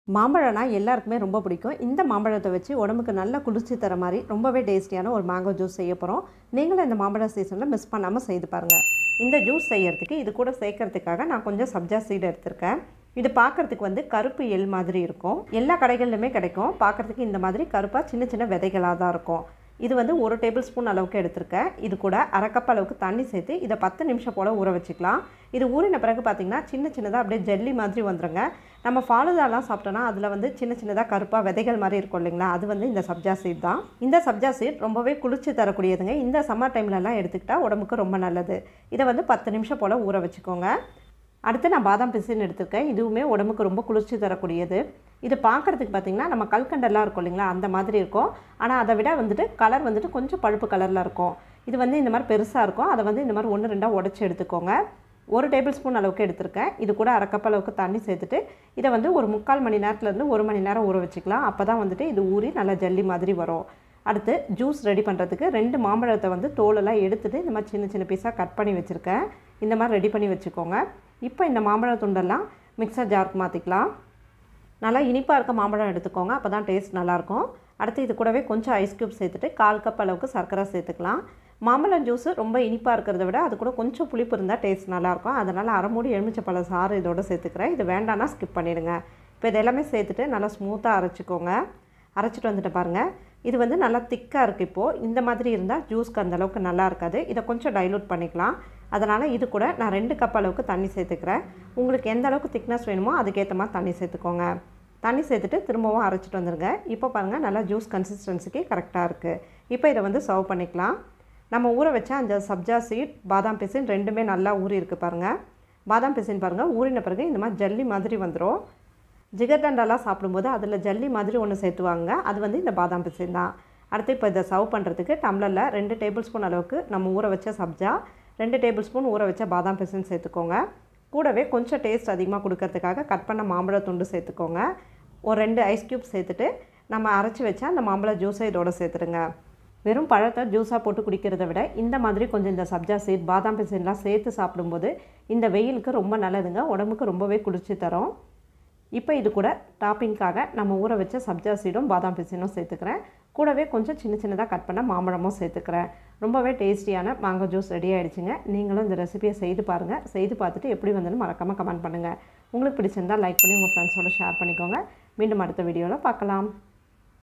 மாம்பழம்னா எல்லாருக்குமே ரொம்ப பிடிக்கும் இந்த மாம்பழத்தை வச்சு உடம்புக்கு நல்ல குளிர்ச்சி தர மாதிரி ரொம்பவே டேஸ்டியான ஒரு மேங்கோ ஜூஸ் செய்ய போகிறோம் நீங்களும் இந்த மாம்பழ சீசனில் மிஸ் பண்ணாமல் செய்து பாருங்கள் இந்த ஜூஸ் செய்யறதுக்கு இது கூட சேர்க்கறதுக்காக நான் கொஞ்சம் சப்ஜா சீடு எடுத்திருக்கேன் இது பார்க்குறதுக்கு வந்து கருப்பு எள் மாதிரி இருக்கும் எல்லா கடைகள்லையுமே கிடைக்கும் பார்க்குறதுக்கு இந்த மாதிரி கருப்பாக சின்ன சின்ன விதைகளாக தான் இருக்கும் இது வந்து ஒரு டேபிள் ஸ்பூன் அளவுக்கு எடுத்திருக்கேன் இது கூட அரை கப் அளவுக்கு தண்ணி சேர்த்து இதை பத்து நிமிஷம் போல் ஊற வச்சுக்கலாம் இது ஊறின பிறகு பார்த்திங்கன்னா சின்ன சின்னதாக அப்படியே ஜெல்லி மாதிரி வந்துருங்க நம்ம ஃபாலுதாலாம் சாப்பிட்டோன்னா அதில் வந்து சின்ன சின்னதாக கருப்பாக விதைகள் மாதிரி இருக்கும் இல்லைங்களா அது வந்து இந்த சப்ஜா சீட் தான் இந்த சப்ஜா சீட் ரொம்பவே குளிர்ச்சி தரக்கூடியதுங்க இந்த சம்மர் டைம்லலாம் எடுத்துக்கிட்டால் உடம்புக்கு ரொம்ப நல்லது இதை வந்து பத்து நிமிஷம் போல் ஊற வச்சுக்கோங்க அடுத்து நான் பாதாம் பிசின் எடுத்திருக்கேன் இதுவுமே உடம்புக்கு ரொம்ப குளிர்ச்சி தரக்கூடியது இது பார்க்குறதுக்கு பார்த்திங்கன்னா நம்ம கல்கண்டெல்லாம் இருக்கும் இல்லைங்களா அந்த மாதிரி இருக்கும் ஆனால் அதை விட வந்துட்டு கலர் வந்துட்டு கொஞ்சம் பழுப்பு கலரில் இருக்கும் இது வந்து இந்த மாதிரி பெருசாக இருக்கும் அதை வந்து இந்த மாதிரி ஒன்று ரெண்டாக உடச்சி எடுத்துக்கோங்க ஒரு டேபிள் ஸ்பூன் அளவுக்கு எடுத்திருக்கேன் இது கூட அரை கப் அளவுக்கு தண்ணி சேர்த்துட்டு இதை வந்து ஒரு முக்கால் மணி நேரத்துலேருந்து ஒரு மணி நேரம் ஊற வச்சுக்கலாம் அப்போ தான் வந்துட்டு இது ஊறி நல்லா ஜல்லி மாதிரி வரும் அடுத்து ஜூஸ் ரெடி பண்ணுறதுக்கு ரெண்டு மாம்பழத்தை வந்து தோலெல்லாம் எடுத்துகிட்டு இந்த மாதிரி சின்ன சின்ன பீஸாக கட் பண்ணி வச்சுருக்கேன் இந்த மாதிரி ரெடி பண்ணி வச்சுக்கோங்க இப்போ இந்த மாம்பழ துண்டெல்லாம் மிக்சர் ஜாருக்கு மாற்றிக்கலாம் நல்லா இனிப்பாக இருக்க மாம்பழம் எடுத்துக்கோங்க அப்போ தான் டேஸ்ட் நல்லாயிருக்கும் அடுத்து இது கூடவே கொஞ்சம் ஐஸ் க்யூப் சேர்த்துட்டு கால் கப் அளவுக்கு சர்க்கரை சேர்த்துக்கலாம் மாம்பழம் ஜூஸு ரொம்ப இனிப்பாக இருக்கிறத விட அது கூட கொஞ்சம் புளிப்பு இருந்தால் டேஸ்ட் நல்லாயிருக்கும் அதனால் அரை மூடி எலுமிச்சப்பழ சாறு இதோட சேர்த்துக்கிறேன் இது வேண்டாம்னா ஸ்கிப் பண்ணிடுங்க இப்போ இது எல்லாமே சேர்த்துட்டு நல்லா ஸ்மூத்தாக அரைச்சிக்கோங்க அரைச்சிட்டு வந்துட்டு பாருங்கள் இது வந்து நல்லா திக்காக இருக்குது இப்போது இந்த மாதிரி இருந்தால் ஜூஸ்க்கு அந்த அளவுக்கு நல்லா இருக்காது இதை கொஞ்சம் டைலூட் பண்ணிக்கலாம் அதனால் இது கூட நான் ரெண்டு கப் அளவுக்கு தண்ணி சேர்த்துக்கிறேன் உங்களுக்கு எந்த அளவுக்கு திக்னஸ் வேணுமோ அதுக்கேற்ற மாதிரி தண்ணி சேர்த்துக்கோங்க தண்ணி சேர்த்துட்டு திரும்பவும் அரைச்சிட்டு வந்துடுங்க இப்போ பாருங்கள் நல்லா ஜூஸ் கன்சிஸ்டன்சிக்கு கரெக்டாக இருக்குது இப்போ இதை வந்து சர்வ் பண்ணிக்கலாம் நம்ம ஊற வச்ச அந்த சப்ஜா சீட் பாதாம் பிசின் ரெண்டுமே நல்லா ஊறி இருக்குது பாருங்கள் பாதாம் பிசின் பாருங்கள் ஊறின பிறகு இந்த மாதிரி ஜல்லி மாதிரி வந்துடும் ஜிகர்தண்டாலாம் சாப்பிடும்போது அதில் ஜல்லி மாதிரி ஒன்று சேர்த்துவாங்க அது வந்து இந்த பாதாம் பிசின் தான் அடுத்து இப்போ இதை சர்வ் பண்ணுறதுக்கு டம்ளரில் ரெண்டு டேபிள் ஸ்பூன் அளவுக்கு நம்ம ஊற வச்ச சப்ஜா ரெண்டு டேபிள் ஸ்பூன் ஊற வச்ச பாதாம் பிசின் சேர்த்துக்கோங்க கூடவே கொஞ்சம் டேஸ்ட் அதிகமாக கொடுக்கறதுக்காக கட் பண்ண மாம்பழ துண்டு சேர்த்துக்கோங்க ஒரு ரெண்டு ஐஸ் க்யூப் சேர்த்துட்டு நம்ம அரைச்சி வச்சா அந்த மாம்பழ ஜூஸை இதோட சேர்த்துடுங்க வெறும் பழத்தை ஜூஸாக போட்டு குடிக்கிறத விட இந்த மாதிரி கொஞ்சம் இந்த சப்ஜா சீட் பாதாம் பிசின்லாம் சேர்த்து சாப்பிடும்போது இந்த வெயிலுக்கு ரொம்ப நல்லதுங்க உடம்புக்கு ரொம்பவே குளிர்ச்சி தரும் இப்போ இது கூட டாப்பிங்காக நம்ம ஊற வச்ச சப்ஜா சீடும் பாதாம் பிசினும் சேர்த்துக்கிறேன் கூடவே கொஞ்சம் சின்ன சின்னதாக கட் பண்ண மாம்பழமும் சேர்த்துக்கிறேன் ரொம்பவே டேஸ்டியான மேங்கோ ஜூஸ் ரெடி ஆகிடுச்சுங்க நீங்களும் இந்த ரெசிபியை செய்து பாருங்கள் செய்து பார்த்துட்டு எப்படி வந்துன்னு மறக்காமல் கமெண்ட் பண்ணுங்கள் உங்களுக்கு பிடிச்சிருந்தால் லைக் பண்ணி உங்கள் ஃப்ரெண்ட்ஸோட ஷேர் பண்ணிக்கோங்க மீண்டும் அடுத்த வீடியோவில் பார்க்கலாம்